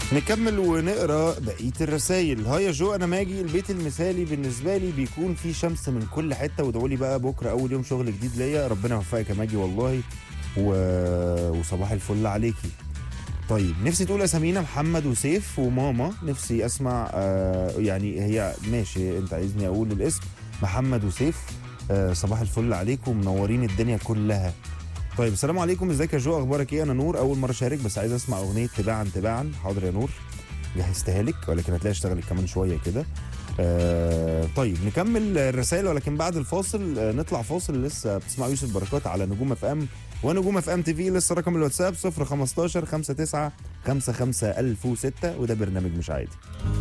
نكمل ونقرا بقيه الرسائل هاي يا جو انا ماجي البيت المثالي بالنسبه لي بيكون فيه شمس من كل حته وادعوا لي بقى بكره اول يوم شغل جديد ليا ربنا يوفقك يا ماجي والله و... وصباح الفل عليكي طيب نفسي تقول اسامينا محمد وسيف وماما نفسي اسمع آه يعني هي ماشي انت عايزني اقول الاسم محمد وسيف آه صباح الفل عليكم منورين الدنيا كلها طيب السلام عليكم ازيك يا جو اخبارك ايه انا نور اول مره اشارك بس عايز اسمع اغنيه تباعا تباعا حاضر يا نور جهزتها لك ولكن هتلاقي اشتغلت كمان شويه كده آه طيب نكمل الرسائل ولكن بعد الفاصل آه نطلع فاصل لسه بتسمع يوسف بركات على نجوم اف ام ونجوم اف ام تي في لسه رقم الواتساب 015 59 55 1006 وده برنامج مش عادي